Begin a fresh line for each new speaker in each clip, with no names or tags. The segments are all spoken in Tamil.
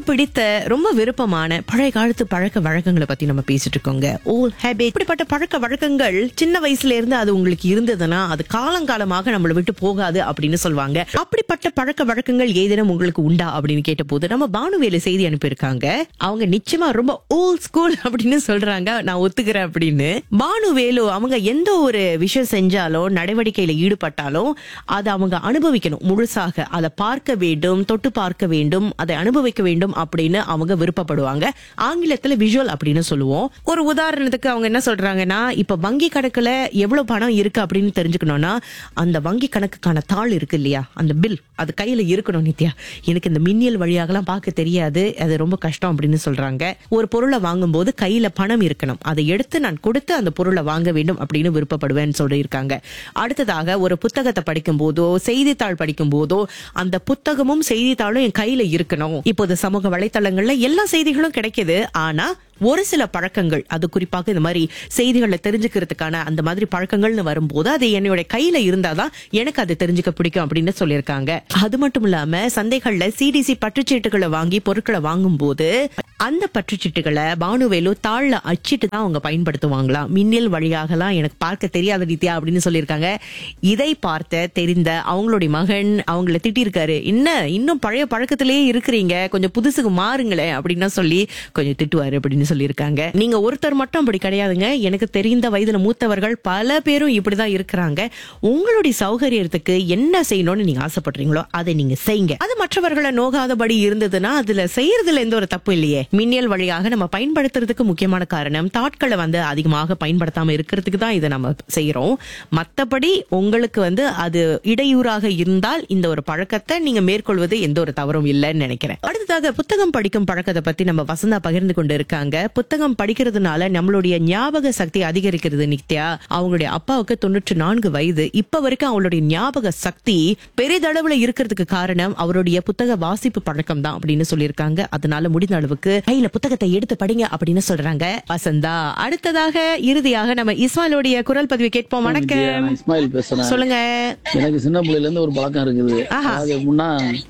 பிடித்த ரொம்ப விருப்பமான பழைய காலத்து பழக்க வழக்கங்களை பத்தி நம்ம பேசிட்டு இருக்கோங்க ஓல் ஹேபிட் இப்படிப்பட்ட பழக்க வழக்கங்கள் சின்ன வயசுல இருந்து அது உங்களுக்கு இருந்ததுன்னா அது காலங்காலமாக நம்மளை விட்டு போகாது அப்படின்னு சொல்லுவாங்க அப்படிப்பட்ட பழக்க வழக்கங்கள் ஏதேனும் உங்களுக்கு உண்டா அப்படின்னு கேட்டபோது நம்ம பானுவேலு செய்தி அனுப்பியிருக்காங்க அவங்க நிச்சயமா ரொம்ப ஓல்ட் ஸ்கூல் அப்படின்னு சொல்றாங்க நான் ஒத்துக்கிறேன் அப்படின்னு பானுவேலு அவங்க எந்த ஒரு விஷயம் செஞ்சாலும் நடவடிக்கையில ஈடுபட்டாலும் அதை அவங்க அனுபவிக்கணும் முழுசாக அதை பார்க்க வேண்டும் தொட்டு பார்க்க வேண்டும் அதை அனுபவிக்க வேண்டும் அப்படின்னு அவங்க விருப்பப்படுவாங்க ஆங்கிலத்துல விஷுவல் அப்படின்னு சொல்லுவோம் ஒரு உதாரணத்துக்கு அவங்க என்ன சொல்றாங்கன்னா இப்ப வங்கி கணக்குல எவ்வளவு பணம் இருக்கு அப்படின்னு தெரிஞ்சுக்கணும்னா அந்த வங்கி கணக்குக்கான தாள் இருக்கு இல்லையா அந்த பில் அது கையில இருக்கணும் நித்யா எனக்கு இந்த மின்னியல் வழியாகலாம் பார்க்க தெரியாது அது ரொம்ப கஷ்டம் அப்படின்னு சொல்றாங்க ஒரு பொருளை வாங்கும்போது கையில பணம் இருக்கணும் அதை எடுத்து நான் கொடுத்து அந்த பொருளை வாங்க வேண்டும் அப்படின்னு விருப்பப்படுவேன்னு சொல்லியிருக்காங்க அடுத்ததாக ஒரு புத்தகத்தை படிக்கும் போதோ செய்தித்தாள் படிக்கும் போதோ அந்த புத்தகமும் செய்தித்தாளும் என் கையில இருக்கணும் இப்போது சமூக வலைத்தளங்கள்ல எல்லா செய்திகளும் கிடைக்குது ஆனா ஒரு சில பழக்கங்கள் அது குறிப்பாக இந்த மாதிரி செய்திகளை தெரிஞ்சுக்கிறதுக்கான அந்த மாதிரி பழக்கங்கள்னு வரும்போது அது என்னோட கையில இருந்தாதான் எனக்கு அது தெரிஞ்சுக்க பிடிக்கும் அப்படின்னு சொல்லியிருக்காங்க அது மட்டும் இல்லாம சந்தைகள்ல சிடிசி பற்றுச்சீட்டுகளை வாங்கி பொருட்களை வாங்கும் போது அந்த பற்றுச்சீட்டுகளை பானுவேலு தாள்ல அச்சிட்டு தான் அவங்க பயன்படுத்துவாங்களாம் மின்னல் வழியாகலாம் எனக்கு பார்க்க தெரியாத நித்யா அப்படின்னு சொல்லியிருக்காங்க இதை பார்த்த தெரிந்த அவங்களுடைய மகன் அவங்கள திட்டிருக்காரு என்ன இன்னும் பழைய பழக்கத்திலேயே இருக்கிறீங்க கொஞ்சம் புதுசுக்கு மாறுங்களேன் அப்படின்னு சொல்லி கொஞ்சம் திட்டுவாரு அப்படின்னு சொல்லியிருக்காங்க நீங்க ஒருத்தர் மட்டும் அப்படி கிடையாதுங்க எனக்கு தெரிந்த வயதுல மூத்தவர்கள் பல பேரும் இப்படிதான் இருக்கிறாங்க உங்களுடைய சௌகரியத்துக்கு என்ன செய்யணும்னு நீங்க ஆசைப்படுறீங்களோ அதை நீங்க செய்யுங்க அது மற்றவர்களை நோகாதபடி இருந்ததுன்னா அதுல செய்யறதுல எந்த ஒரு தப்பு இல்லையே மின்னியல் வழியாக நம்ம பயன்படுத்துறதுக்கு முக்கியமான காரணம் தாட்களை வந்து அதிகமாக பயன்படுத்தாம இருக்கிறதுக்கு தான் இதை நம்ம செய்யறோம் மத்தபடி உங்களுக்கு வந்து அது இடையூறாக இருந்தால் இந்த ஒரு பழக்கத்தை நீங்க மேற்கொள்வது எந்த ஒரு தவறும் இல்லைன்னு நினைக்கிறேன் அடுத்ததாக புத்தகம் படிக்கும் பழக்கத்தை பத்தி நம்ம வசந்தா பகிர்ந்து கொண்டு இருக்காங்க புத்தகம் படிக்கிறதுனால நம்மளுடைய ஞாபக சக்தி அதிகரிக்கிறது நித்யா அவங்களுடைய அப்பாவுக்கு தொண்ணூற்று நான்கு வயது இப்ப வரைக்கும் அவளுடைய ஞாபக சக்தி பெரிதளவுல இருக்கிறதுக்கு காரணம் அவருடைய புத்தக வாசிப்பு பழக்கம் தான் அப்படின்னு சொல்லியிருக்காங்க அதனால முடிந்த அளவுக்கு கையில புத்தகத்தை எடுத்து படிங்க அப்படின்னு சொல்றாங்க வசந்தா அடுத்ததாக இறுதியாக நம்ம இஸ்மாயிலுடைய குரல் பதிவு கேட்போம் வணக்கம்
நான் இஸ்மாயில் பேசுறேன்
சொல்லுங்க
எனக்கு சின்ன பிள்ளையில இருந்து ஒரு பழக்கம் இருக்குது அது முன்னா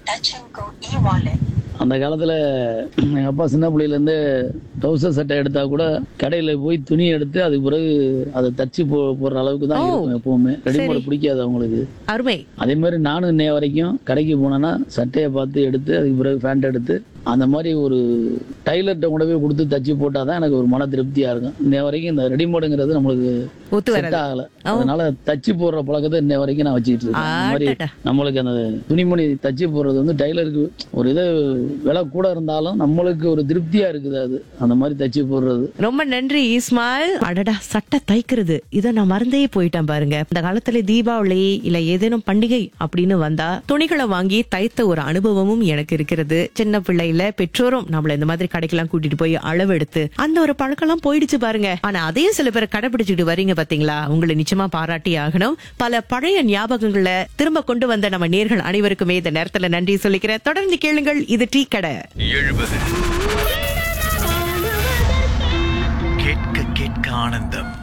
அந்த காலத்துல எங்க அப்பா சின்ன பிள்ளையில இருந்து டவுசர் சட்டை எடுத்தா கூட கடையில போய் துணி எடுத்து அதுக்கு பிறகு அதை தச்சு போ போடுற அளவுக்கு தான் இருக்கும் எப்பவுமே ரெடிமேட் பிடிக்காது அவங்களுக்கு
அருமை
அதே மாதிரி நானும் இன்னைய வரைக்கும் கடைக்கு போனேன்னா சட்டையை பார்த்து எடுத்து அதுக்கு பிறகு பேண்ட் எடுத்து அந்த மாதிரி ஒரு டைலர்கிட்ட கூட போய் கொடுத்து தச்சு போட்டாதான் எனக்கு ஒரு மன திருப்தியா இருக்கும் இன்னைய வரைக்கும் இந்த ரெடிமேடுங்கிறது நம்மளுக்கு
ஒத்து
செட்
வராது
ஆகல அதனால தச்சு போடுற பழக்கத்தை இன்னை வரைக்கும் நான் வச்சுக்கிட்டு இருக்கேன் அந்த மாதிரி
ஆட்டடா.
நம்மளுக்கு அந்த துணிமணி தச்சு போடுறது வந்து டைலருக்கு ஒரு இது விலை கூட இருந்தாலும் நம்மளுக்கு ஒரு திருப்தியா இருக்குது அது அந்த மாதிரி தச்சு போடுறது
ரொம்ப நன்றி இஸ்மாயில் அடடா சட்டை தைக்கிறது இத நான் மறந்தே போயிட்டேன் பாருங்க இந்த காலத்துல தீபாவளி இல்ல ஏதேனும் பண்டிகை அப்படின்னு வந்தா துணிகளை வாங்கி தைத்த ஒரு அனுபவமும் எனக்கு இருக்கிறது சின்ன பிள்ளையில பெற்றோரும் நம்மள இந்த மாதிரி கடைக்கெல்லாம் கூட்டிட்டு போய் அளவெடுத்து அந்த ஒரு பழக்கம்லாம் போயிடுச்சு பாருங்க ஆனா அதையும் சில பேர் கடைபிடிச்சிட்டு வரீங்க பாத்தீங்களா உங்களை நிச்சயமா பாராட்டி ஆகணும் பல பழைய ஞாபகங்களை திரும்ப கொண்டு வந்த நம்ம நேர்கள் அனைவருக்குமே இந்த நேரத்துல நன்றி சொல்லிக்கிறேன் தொடர்ந்து கேளுங்கள் இது டீ கடை
எழுபது கேட்க கேட்க ஆனந்தம்